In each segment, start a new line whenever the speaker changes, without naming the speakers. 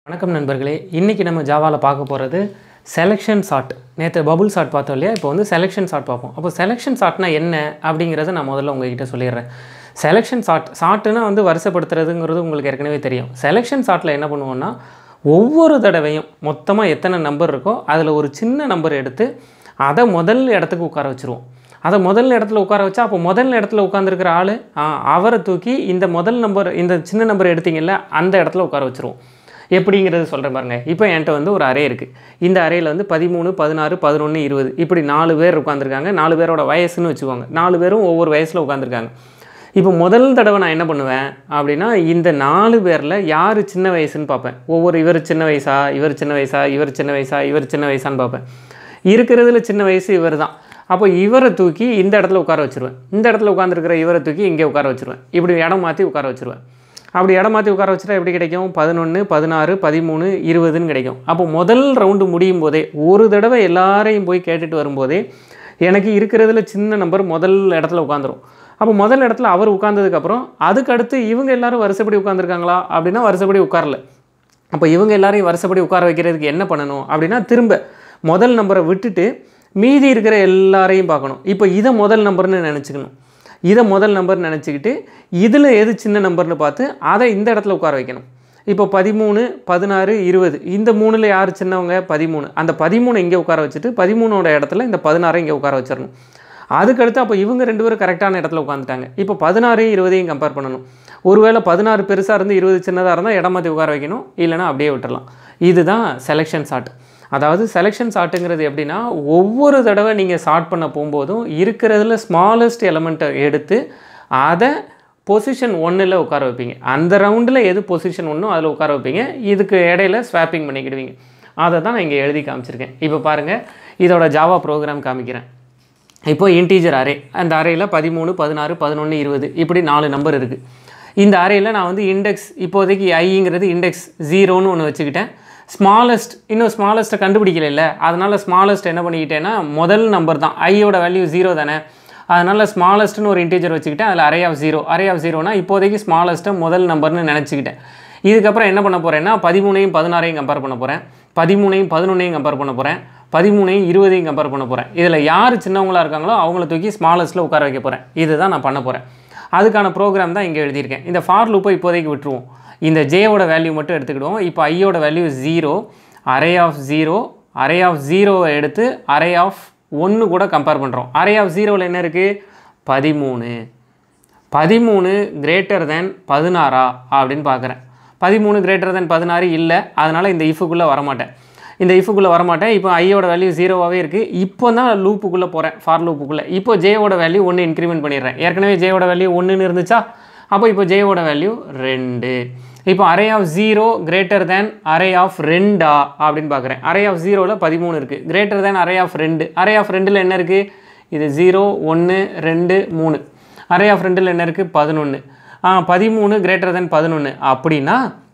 வணக்கம் நண்பர்களே இன்றைக்கி நம்ம ஜாவாவில் பார்க்க போகிறது செலெக்ஷன் சார்ட் நேற்று பபுள் சார்ட் பார்த்தோம் இல்லையா இப்போ வந்து செலெக்ஷன் சார்ட் பார்ப்போம் அப்போ செலெக்ஷன் சார்ட்னா என்ன அப்படிங்கிறத நான் முதல்ல உங்ககிட்ட சொல்லிடுறேன் செலெக்ஷன் சார்ட் சார்ட்டுனா வந்து வரிசைப்படுத்துறதுங்கிறது உங்களுக்கு ஏற்கனவே தெரியும் செலெக்ஷன் சார்ட்டில் என்ன பண்ணுவோம்னா ஒவ்வொரு தடவையும் மொத்தமாக எத்தனை நம்பர் இருக்கோ அதில் ஒரு சின்ன நம்பர் எடுத்து அதை முதல் இடத்துக்கு உட்கார வச்சுருவோம் அதை முதல் இடத்துல உட்கார வச்சா அப்போ முதல் இடத்துல உட்காந்துருக்கிற ஆள் அவரை தூக்கி இந்த முதல் நம்பர் இந்த சின்ன நம்பர் எடுத்தீங்கல்ல அந்த இடத்துல உட்கார வச்சுருவோம் எப்படிங்கிறது சொல்கிறேன் பாருங்க இப்போ என்கிட்ட வந்து ஒரு அரே இருக்குது இந்த அறையில் வந்து பதிமூணு பதினாறு பதினொன்று இருபது இப்படி நாலு பேர் உட்காந்துருக்காங்க நாலு பேரோட வயசுன்னு வச்சுக்கோங்க நாலு பேரும் ஒவ்வொரு வயசில் உட்காந்துருக்காங்க இப்போ முதல் தடவை நான் என்ன பண்ணுவேன் அப்படின்னா இந்த நாலு பேரில் யார் சின்ன வயசுன்னு பார்ப்பேன் ஒவ்வொரு இவர் சின்ன வயசா இவர் சின்ன வயசா இவர் சின்ன வயசா இவர் சின்ன வயசான்னு பார்ப்பேன் இருக்கிறதுல சின்ன வயசு இவர் தான் அப்போ இவரை தூக்கி இந்த இடத்துல உட்கார வச்சுருவேன் இந்த இடத்துல உட்காந்துருக்கிற இவரை தூக்கி இங்கே உட்கார வச்சுருவேன் இப்படி இடம் மாற்றி உட்கார வச்சுருவேன் அப்படி இடம் மாற்றி உட்கார வச்சுட்டா எப்படி கிடைக்கும் பதினொன்று பதினாறு பதிமூணு இருபதுன்னு கிடைக்கும் அப்போ முதல் ரவுண்டு முடியும் போதே ஒரு தடவை எல்லாரையும் போய் கேட்டுட்டு வரும்போதே எனக்கு இருக்கிறதுல சின்ன நம்பர் முதல் இடத்துல உட்காந்துரும் அப்போ முதல் இடத்துல அவர் உட்காந்ததுக்கப்புறம் அதுக்கடுத்து இவங்க எல்லாரும் வருஷப்படி உட்காந்துருக்காங்களா அப்படின்னா வருஷப்படி உட்காரல அப்போ இவங்க எல்லாரையும் வருஷப்படி உட்கார வைக்கிறதுக்கு என்ன பண்ணணும் அப்படின்னா திரும்ப முதல் நம்பரை விட்டுட்டு மீதி இருக்கிற எல்லாரையும் பார்க்கணும் இப்போ இதை முதல் நம்பர்னு நினச்சிக்கணும் இதை முதல் நம்பர் நினச்சிக்கிட்டு இதில் எது சின்ன நம்பர்னு பார்த்து அதை இந்த இடத்துல உட்கார வைக்கணும் இப்போ பதிமூணு பதினாறு இருபது இந்த மூணில் யார் சின்னவங்க பதிமூணு அந்த பதிமூணு இங்கே உட்கார வச்சுட்டு பதிமூணோட இடத்துல இந்த பதினாறை இங்கே உட்கார வச்சிடணும் அதுக்கடுத்து அப்போ இவங்க ரெண்டு பேரும் கரெக்டான இடத்துல உட்காந்துட்டாங்க இப்போ பதினாறு இருபதையும் கம்பேர் பண்ணணும் ஒருவேளை பதினாறு பெருசாக இருந்து இருபது சின்னதாக இருந்தால் இடம் மாற்றி உட்கார வைக்கணும் இல்லைனா அப்படியே விட்டுறலாம் இதுதான் செலெக்ஷன் சார்ட் அதாவது செலெக்ஷன் சார்ட்டுங்கிறது எப்படின்னா ஒவ்வொரு தடவை நீங்கள் சார்ட் பண்ண போகும்போதும் இருக்கிறதுல ஸ்மாலஸ்ட் எலமெண்ட்டை எடுத்து அதை பொசிஷன் ஒன்றில் உட்கார வைப்பீங்க அந்த ரவுண்டில் எது பொசிஷன் ஒன்றோ அதில் உட்கார வைப்பீங்க இதுக்கு இடையில ஸ்வாப்பிங் பண்ணிக்கிடுவீங்க அதை தான் நான் இங்கே எழுதி காமிச்சிருக்கேன் இப்போ பாருங்கள் இதோட ஜாவா ப்ரோக்ராம் காமிக்கிறேன் இப்போ இன்டீஜர் அரே அந்த அறையில் பதிமூணு பதினாறு பதினொன்று இருபது இப்படி நாலு நம்பர் இருக்குது இந்த அறையில் நான் வந்து இண்டெக்ஸ் இப்போதைக்கு ஐங்கிறது இண்டெக்ஸ் ஜீரோன்னு ஒன்று வச்சுக்கிட்டேன் ஸ்மாலஸ்ட் இன்னும் ஸ்மாலஸ்ட்டை கண்டுபிடிக்கல அதனால் ஸ்மாலஸ்ட் என்ன பண்ணிக்கிட்டேன்னா முதல் நம்பர் தான் ஐயோட வேல்யூ ஜீரோ தானே அதனால் ஸ்மாலஸ்ட்னு ஒரு இன்டீஜர் வச்சுக்கிட்டேன் அதில் array of zero array of ஜீரோனா இப்போதைக்கு ஸ்மாலஸ்ட்டை முதல் நம்பர்னு நினச்சிக்கிட்டேன் இதுக்கப்புறம் என்ன பண்ண போகிறேன்னா பதிமூணையும் பதினாறையும் கம்பேர் பண்ண போகிறேன் பதிமூணையும் பதினொன்றையும் கம்பேர் பண்ண போகிறேன் பதிமூணையும் இருபதையும் கம்பேர் பண்ண போகிறேன் இதில் யார் சின்னவங்களாக இருக்காங்களோ அவங்கள தூக்கி ஸ்மாலஸ்ட்டில் உட்கார வைக்க போகிறேன் இதுதான் நான் பண்ண போகிறேன் அதுக்கான ப்ரோக்ராம் தான் இங்கே எழுதியிருக்கேன் இந்த ஃபார் லூப்பை இப்போதைக்கு விட்டுருவோம் இந்த ஜேவோட வேல்யூ மட்டும் எடுத்துக்கிடுவோம் இப்போ ஐயோட value zero array of zero array of ஜீரோவை எடுத்து அரே ஆஃப் ஒன்று கூட கம்பேர் பண்ணுறோம் அரே ஆஃப் ஜீரோவில் என்ன இருக்குது பதிமூணு பதிமூணு கிரேட்டர் தென் பதினாறா அப்படின்னு பார்க்குறேன் பதிமூணு கிரேட்டர் தென் பதினாறு இல்லை அதனால் இந்த இஃபுக்குள்ளே வரமாட்டேன் இந்த இஃபுக்குள்ளே வரமாட்டேன் இப்போ ஐயோட வேல்யூ ஜீரோவாகவே இருக்குது இப்போ தான் லூப்புக்குள்ளே போகிறேன் ஃபார் லூப்புக்குள்ளே இப்போ ஜேயோட வேல்யூ ஒன்று இன்க்ரிமெண்ட் பண்ணிடுறேன் ஏற்கனவே ஜேயோட வேல்யூ ஒன்றுன்னு இருந்துச்சா அப்போ இப்போ ஜேயோட வேல்யூ ரெண்டு இப்போ array of zero greater than array of ரெண்டா அப்படின்னு பார்க்குறேன் அரே ஆஃப் ஜீரோவில் பதிமூணு இருக்குது கிரேட்டர் தேன் அரே ஆஃப் ரெண்டு அரே ஆஃப் ரெண்டில் என்ன இருக்குது இது ஜீரோ ஒன்று ரெண்டு மூணு அரே ஆஃப் ரெண்டில் என்ன இருக்குது பதினொன்று ஆ பதிமூணு கிரேட்டர் தென் பதினொன்று அப்படின்னா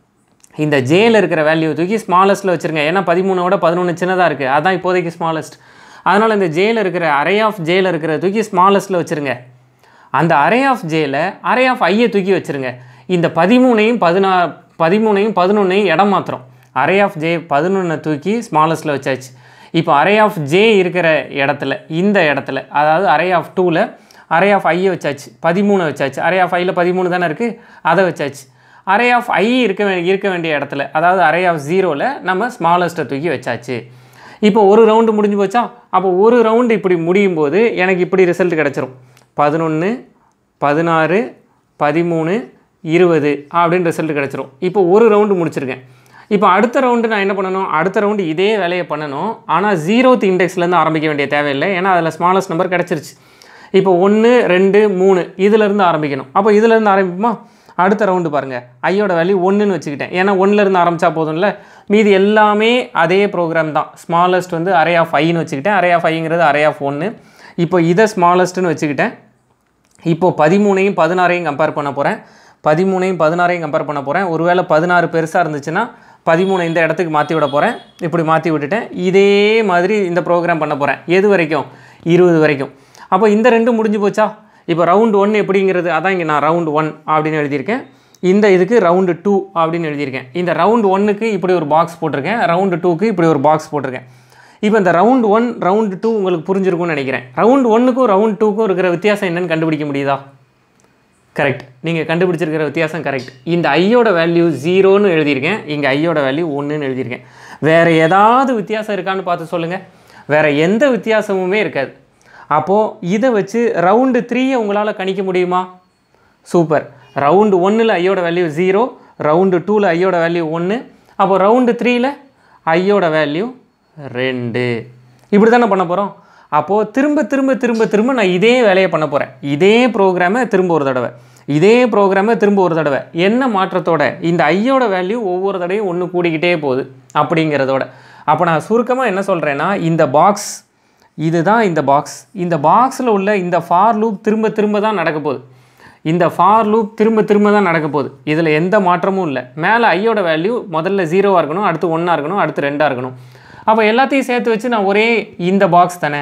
இந்த ஜேயில் இருக்கிற வேல்யூ தூக்கி ஸ்மாலஸ்ட்டில் வச்சுருங்க ஏன்னா பதிமூணோட பதினொன்று சின்னதாக இருக்குது அதான் இப்போதைக்கு ஸ்மாலஸ்ட் அதனால் இந்த ஜேயில் இருக்கிற அரே ஆஃப் ஜேயில் இருக்கிற தூக்கி ஸ்மாலஸ்ட்டில் வச்சுருங்க அந்த அரே ஆஃப் ஜேயில் அரே ஆஃப் ஐயை தூக்கி வச்சுருங்க இந்த பதிமூணையும் பதினா பதிமூணையும் பதினொன்றையும் இடம் மாத்திரம் அரே ஆஃப் ஜே பதினொன்றை தூக்கி ஸ்மாலஸ்ட்டில் வச்சாச்சு இப்போ அரே ஆஃப் ஜே இருக்கிற இடத்துல இந்த இடத்துல அதாவது அரே ஆஃப் டூவில் அரே ஆஃப் ஐயை வச்சாச்சு பதிமூணை வச்சாச்சு அரே ஆஃப் ஐயில் பதிமூணு தானே இருக்குது அதை வச்சாச்சு அரே ஆஃப் ஐ இருக்க வே இருக்க வேண்டிய இடத்துல அதாவது அரே ஆஃப் ஜீரோவில் நம்ம ஸ்மாலஸ்ட்டை தூக்கி வச்சாச்சு இப்போ ஒரு ரவுண்டு முடிஞ்சு போச்சா அப்போ ஒரு ரவுண்டு இப்படி முடியும் போது எனக்கு இப்படி ரிசல்ட் கிடச்சிரும் பதினொன்று பதினாறு பதிமூணு இருபது அப்படின்னு ரிசல்ட் கிடச்சிரும் இப்போ ஒரு ரவுண்டு முடிச்சிருக்கேன் இப்போ அடுத்த ரவுண்டு நான் என்ன பண்ணணும் அடுத்த ரவுண்டு இதே வேலையை பண்ணணும் ஆனால் ஜீரோத் இண்டெக்ஸ்லேருந்து ஆரம்பிக்க வேண்டிய தேவையில்லை ஏன்னா அதில் ஸ்மாலஸ்ட் நம்பர் கிடச்சிருச்சு இப்போ ஒன்று ரெண்டு மூணு இதிலேருந்து ஆரம்பிக்கணும் அப்போ இதிலேருந்து ஆரம்பிப்போமா அடுத்த ரவுண்டு பாருங்கள் ஐயோட வேல்யூ ஒன்றுன்னு வச்சுக்கிட்டேன் ஏன்னா ஒன்றுலேருந்து ஆரம்பித்தா போதும்ல மீதி எல்லாமே அதே ப்ரோக்ராம் தான் ஸ்மாலஸ்ட் வந்து அரே ஆஃப் ஐன்னு வச்சுக்கிட்டேன் அரே ஆஃப் ஐங்கிறது அரே ஆஃப் ஒன்று இப்போ இதை ஸ்மாலஸ்ட்டுன்னு வச்சுக்கிட்டேன் இப்போ பதிமூணையும் பதினாறையும் கம்பேர் பண்ண போகிறேன் பதிமூணையும் பதினாறையும் கம்பேர் பண்ண போகிறேன் ஒருவேளை பதினாறு பெருசாக இருந்துச்சுன்னா பதிமூணு இந்த இடத்துக்கு மாற்றி விட போகிறேன் இப்படி மாற்றி விட்டுட்டேன் இதே மாதிரி இந்த ப்ரோக்ராம் பண்ண போகிறேன் எது வரைக்கும் இருபது வரைக்கும் அப்போ இந்த ரெண்டும் முடிஞ்சு போச்சா இப்போ ரவுண்ட் ஒன் எப்படிங்கிறது அதான் இங்கே நான் ரவுண்ட் ஒன் அப்படின்னு எழுதியிருக்கேன் இந்த இதுக்கு ரவுண்டு டூ அப்படின்னு எழுதியிருக்கேன் இந்த ரவுண்ட் ஒன்றுக்கு இப்படி ஒரு பாக்ஸ் போட்டிருக்கேன் ரவுண்டு டூக்கு இப்படி ஒரு பாக்ஸ் போட்டிருக்கேன் இப்போ இந்த ரவுண்ட் ஒன் ரவுண்டு டூ உங்களுக்கு புரிஞ்சிருக்கும்னு நினைக்கிறேன் ரவுண்ட் ஒன்றுக்கும் ரவுண்ட் டூக்கும் இருக்கிற வித்தியாசம் என்னன்னு கண்டுபிடிக்க முடியுதா கரெக்ட் நீங்கள் கண்டுபிடிச்சிருக்கிற வித்தியாசம் கரெக்ட் இந்த ஐயோட வேல்யூ ஜீரோன்னு எழுதியிருக்கேன் இங்கே ஐயோட வேல்யூ ஒன்றுன்னு எழுதியிருக்கேன் வேறு ஏதாவது வித்தியாசம் இருக்கான்னு பார்த்து சொல்லுங்கள் வேறு எந்த வித்தியாசமுமே இருக்காது அப்போது இதை வச்சு ரவுண்டு த்ரீயை உங்களால் கணிக்க முடியுமா சூப்பர் ரவுண்டு ஒன்றில் ஐயோட வேல்யூ ஜீரோ ரவுண்டு டூவில் ஐயோட வேல்யூ ஒன்று அப்போ ரவுண்டு த்ரீயில் ஐயோட வேல்யூ ரெண்டு இப்படி தானே பண்ண போகிறோம் அப்போது திரும்ப திரும்ப திரும்ப திரும்ப நான் இதே வேலையை பண்ண போகிறேன் இதே ப்ரோக்ராமை திரும்ப ஒரு தடவை இதே ப்ரோக்ராமை திரும்ப ஒரு தடவை என்ன மாற்றத்தோட இந்த ஐயோட வேல்யூ ஒவ்வொரு தடவையும் ஒன்று கூடிக்கிட்டே போகுது அப்படிங்கிறதோட அப்போ நான் சுருக்கமாக என்ன சொல்கிறேன்னா இந்த பாக்ஸ் இதுதான் இந்த பாக்ஸ் இந்த பாக்ஸில் உள்ள இந்த ஃபார் லூப் திரும்ப திரும்ப தான் நடக்க போகுது இந்த ஃபார் லூப் திரும்ப திரும்ப தான் நடக்க போகுது இதில் எந்த மாற்றமும் இல்லை மேலே ஐயோட வேல்யூ முதல்ல ஜீரோவாக இருக்கணும் அடுத்து ஒன்றா இருக்கணும் அடுத்து ரெண்டாக இருக்கணும் அப்போ எல்லாத்தையும் சேர்த்து வச்சு நான் ஒரே இந்த பாக்ஸ் தானே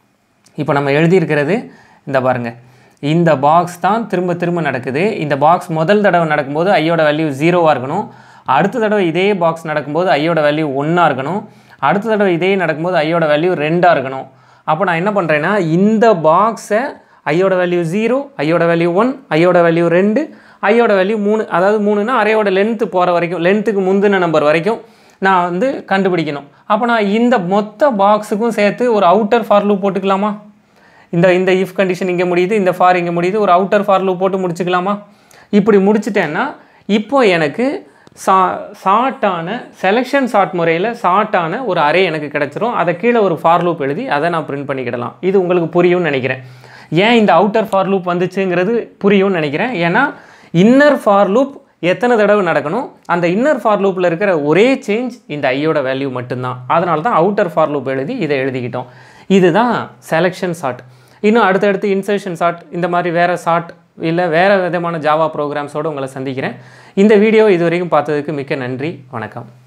இப்போ நம்ம எழுதியிருக்கிறது இந்த பாருங்கள் இந்த பாக்ஸ் தான் திரும்ப திரும்ப நடக்குது இந்த பாக்ஸ் முதல் தடவை நடக்கும்போது ஐயோட வேல்யூ ஜீரோவாக இருக்கணும் அடுத்த தடவை இதே பாக்ஸ் நடக்கும்போது ஐயோட வேல்யூ ஒன்றா இருக்கணும் அடுத்த தடவை இதே நடக்கும்போது ஐயோட வேல்யூ ரெண்டாக இருக்கணும் அப்போ நான் என்ன பண்ணுறேன்னா இந்த பாக்ஸை ஐயோட வேல்யூ ஜீரோ ஐயோட வேல்யூ ஒன் ஐயோட வேல்யூ ரெண்டு ஐயோட வேல்யூ மூணு அதாவது மூணுனா அரையோட லென்த்து போகிற வரைக்கும் லென்த்துக்கு முந்தின நம்பர் வரைக்கும் நான் வந்து கண்டுபிடிக்கணும் அப்போ நான் இந்த மொத்த பாக்ஸுக்கும் சேர்த்து ஒரு அவுட்டர் ஃபார் லூப் போட்டுக்கலாமா இந்த இந்த இஃப் கண்டிஷன் இங்கே முடியுது இந்த ஃபார் இங்கே முடியுது ஒரு அவுட்டர் ஃபார் லூப் போட்டு முடிச்சுக்கலாமா இப்படி முடிச்சிட்டேன்னா இப்போ எனக்கு சா ஷார்ட்டான செலெக்ஷன் ஷார்ட் முறையில் ஷார்ட்டான ஒரு அரே எனக்கு கிடச்சிரும் அதை கீழே ஒரு ஃபார் லூப் எழுதி அதை நான் பிரிண்ட் பண்ணிக்கிடலாம் இது உங்களுக்கு புரியும்னு நினைக்கிறேன் ஏன் இந்த அவுட்டர் ஃபார் லூப் வந்துச்சுங்கிறது புரியும்னு நினைக்கிறேன் ஏன்னா இன்னர் ஃபார் லூப் எத்தனை தடவை நடக்கணும் அந்த இன்னர் ஃபார் லூப்பில் இருக்கிற ஒரே சேஞ்ச் இந்த ஐயோட வேல்யூ மட்டும்தான் அதனால தான் அவுட்டர் ஃபார் லூப் எழுதி இதை எழுதிக்கிட்டோம் இதுதான் செலெக்ஷன் ஷார்ட் இன்னும் அடுத்தடுத்து இன்சர்ஷன் ஷார்ட் இந்த மாதிரி வேறு ஷார்ட் இல்லை வேறு விதமான ஜாவா ப்ரோக்ராம்ஸோடு உங்களை சந்திக்கிறேன் இந்த வீடியோ இது வரைக்கும் பார்த்ததுக்கு மிக்க நன்றி வணக்கம்